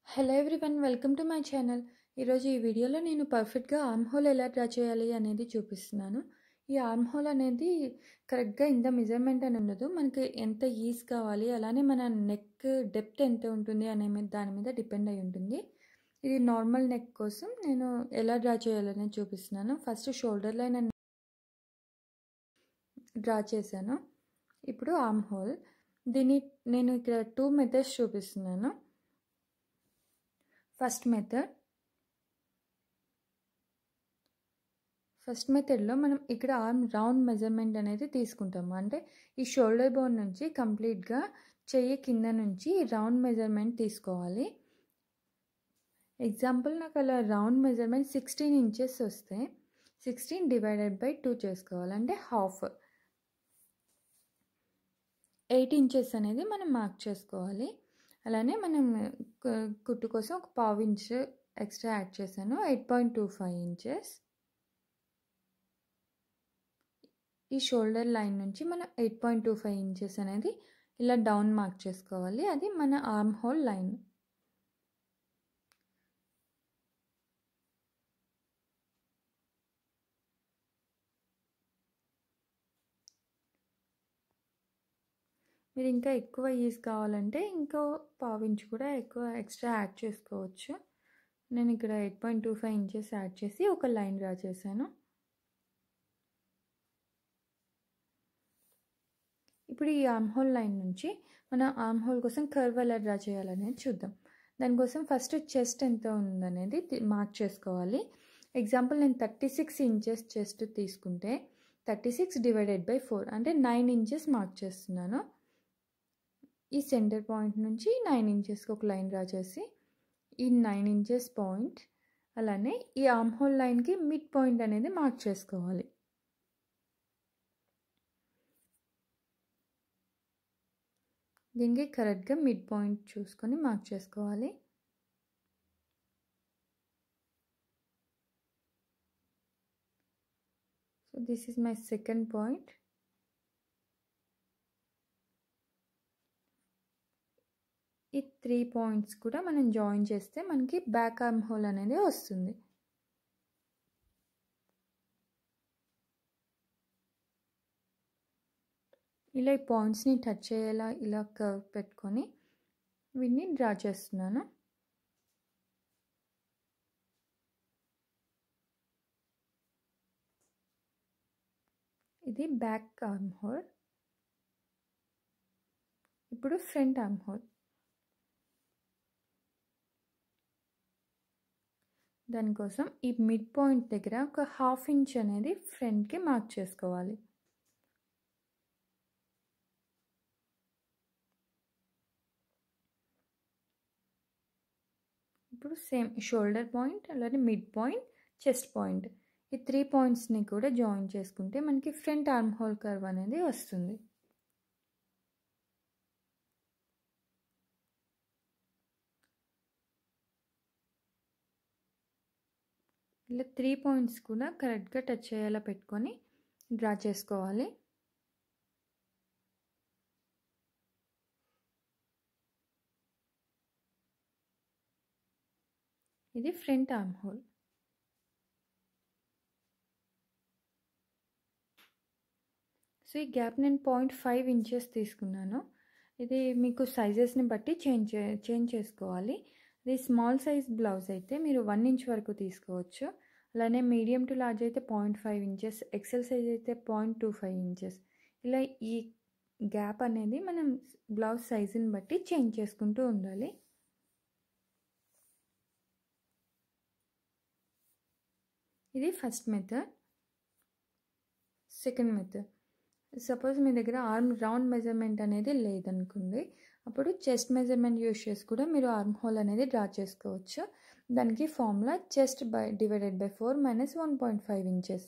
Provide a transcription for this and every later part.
hello everyone welcome to my channel ఈరోజు ఈ వీడియోలో నేను పర్ఫెక్ట్గా ఆర్మ్ హోల్ ఎలా డ్రా చేయాలి అనేది చూపిస్తున్నాను ఈ ఆర్మ్ హోల్ అనేది కరెక్ట్గా ఇంత మెజర్మెంట్ అని ఉండదు మనకి ఎంత ఈజ్ కావాలి అలానే మన నెక్ డెప్త్ ఎంత ఉంటుంది అనే మీద దాని మీద డిపెండ్ అయి ఉంటుంది ఇది నార్మల్ నెక్ కోసం నేను ఎలా డ్రా చేయాలనేది చూపిస్తున్నాను ఫస్ట్ షోల్డర్ లైన్ అని డ్రా చేశాను ఇప్పుడు ఆర్మ్ హోల్ దీన్ని నేను ఇక్కడ టూ మెథడ్స్ చూపిస్తున్నాను ఫస్ట్ మెథడ్ ఫస్ట్ మెథడ్లో మనం ఇక్కడ ఆర్మ్ రౌండ్ మెజర్మెంట్ అనేది తీసుకుంటాము అంటే ఈ షోల్డర్ బోన్ నుంచి కంప్లీట్గా చెయ్యి కింద నుంచి రౌండ్ మెజర్మెంట్ తీసుకోవాలి ఎగ్జాంపుల్ నాకు అలా రౌండ్ మెజర్మెంట్ సిక్స్టీన్ ఇంచెస్ వస్తే సిక్స్టీన్ డివైడెడ్ బై టూ చేసుకోవాలి అంటే హాఫ్ ఎయిట్ ఇంచెస్ అనేది మనం మార్క్ చేసుకోవాలి అలానే మనం కుట్టు కోసం ఒక పావు ఇంచ్ ఎక్స్ట్రా యాడ్ చేశాను eight point two five inches ఈ షోల్డర్ లైన్ నుంచి మనం eight point two five inches అనేది ఇలా డౌన్ మార్క్ చేసుకోవాలి అది మన ఆర్మ్ హోల్ లైన్ మీరు ఇంకా ఎక్కువ ఈజ్ కావాలంటే ఇంకో పావించి కూడా ఎక్కువ ఎక్స్ట్రా యాడ్ చేసుకోవచ్చు నేను ఇక్కడ eight point two five inches add చేసి ఒక లైన్ డ్రా చేశాను ఇప్పుడు ఈ ఆర్మ్ హోల్ లైన్ నుంచి మన ఆర్మ్ హోల్ కోసం కర్వ్ ఎలా డ్రా చేయాలనేది చూద్దాం దానికోసం ఫస్ట్ చెస్ట్ ఎంత ఉందనేది మార్క్ చేసుకోవాలి ఎగ్జాంపుల్ నేను థర్టీ సిక్స్ ఇంచెస్ చెస్ట్ తీసుకుంటే thirty six divided by four అంటే నైన్ ఇంచెస్ మార్క్ చేస్తున్నాను ఈ సెంటర్ పాయింట్ నుంచి నైన్ ఇంచెస్కి ఒక లైన్ డ్రా చేసి ఈ నైన్ ఇంచెస్ పాయింట్ అలానే ఈ ఆర్మ్ హోల్ లైన్కి మిడ్ పాయింట్ అనేది మార్క్ చేసుకోవాలి దీనికి కరెక్ట్గా మిడ్ పాయింట్ చూసుకొని మార్క్ చేసుకోవాలి so this is my second point ఈ త్రీ పాయింట్స్ కూడా మనం జాయిన్ చేస్తే మనకి బ్యాక్ ఆర్మ్ హోల్ అనేది వస్తుంది ఇలా ఈ పాయింట్స్ని టచ్ అయ్యేలా ఇలా కర్వ్ పెట్టుకొని వీటిని డ్రా చేస్తున్నాను ఇది బ్యాక్ ఆర్మ్ హోల్ ఇప్పుడు ఫ్రంట్ ఆర్మ్ హోల్ దానికోసం ఈ మిడ్ పాయింట్ దగ్గర ఒక హాఫ్ ఇంచ్ అనేది ఫ్రంట్కి మార్క్ చేసుకోవాలి ఇప్పుడు సేమ్ షోల్డర్ పాయింట్ అలానే మిడ్ పాయింట్ చెస్ట్ పాయింట్ ఈ త్రీ పాయింట్స్ని కూడా జాయిన్ చేసుకుంటే మనకి ఫ్రంట్ ఆర్మ్ హోల్ కర్వ్ అనేది వస్తుంది ఇలా త్రీ పాయింట్స్ కూడా కరెక్ట్గా టచ్ అయ్యేలా పెట్టుకొని డ్రా చేసుకోవాలి ఇది ఫ్రంట్ ఆర్మ్ హోల్ సో ఈ గ్యాప్ నేను పాయింట్ ఫైవ్ ఇంచెస్ తీసుకున్నాను ఇది మీకు సైజెస్ని బట్టి చేంజ్ చేంజ్ చేసుకోవాలి ఇది స్మాల్ సైజ్ బ్లౌజ్ అయితే మీరు వన్ ఇంచ్ వరకు తీసుకోవచ్చు అలానే మీడియం టు లార్జ్ అయితే point five inches XL size అయితే పాయింట్ టూ ఫైవ్ ఇంచెస్ ఇలా ఈ గ్యాప్ అనేది మనం బ్లౌజ్ సైజుని బట్టి చేంజ్ చేసుకుంటూ ఉండాలి ఇది first method second method suppose మీ దగ్గర ఆర్మ్ రౌండ్ మెజర్మెంట్ అనేది లేదనుకుంది అప్పుడు చెస్ట్ మెజర్మెంట్ యూస్ చేసి కూడా మీరు ఆర్మ్ హోల్ అనేది డ్రా చేసుకోవచ్చు దానికి formula chest by divided by four minus one point five inches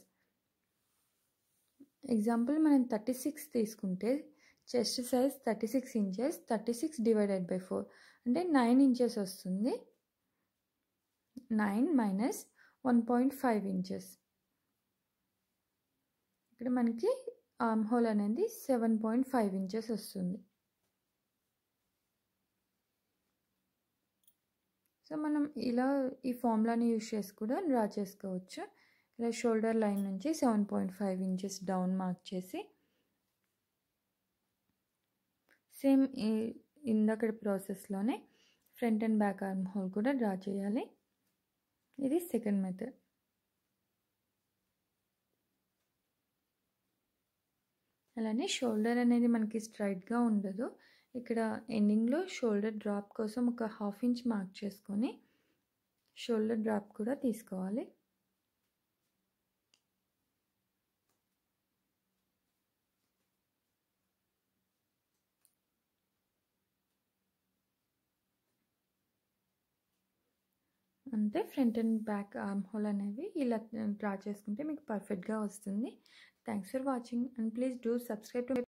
example మనం థర్టీ సిక్స్ తీసుకుంటే chest size thirty six inches thirty six divided by four అంటే నైన్ ఇంచెస్ వస్తుంది nine minus one point five inches ఇక్కడ మనకి arm hole అనేది seven point five inches వస్తుంది so మనం ఇలా ఈ ఫార్ములాని యూజ్ చేసి కూడా డ్రా చేసుకోవచ్చు ఇలా షోల్డర్ లైన్ నుంచి seven point five inches down mark చేసి సేమ్ ఈ ఇందాకటి ప్రాసెస్లోనే front and back arm hole కూడా డ్రా చేయాలి ఇది సెకండ్ మెథడ్ అలానే షోల్డర్ అనేది మనకి స్ట్రైట్గా ఉండదు ఇక్కడ ఎండింగ్లో షోల్డర్ డ్రాప్ కోసం ఒక హాఫ్ ఇంచ్ మార్క్ చేసుకొని షోల్డర్ డ్రాప్ కూడా తీసుకోవాలి అంతే front and back arm hole అనేవి ఇలా డ్రా చేసుకుంటే మీకు పర్ఫెక్ట్గా వస్తుంది thanks for watching and please do subscribe to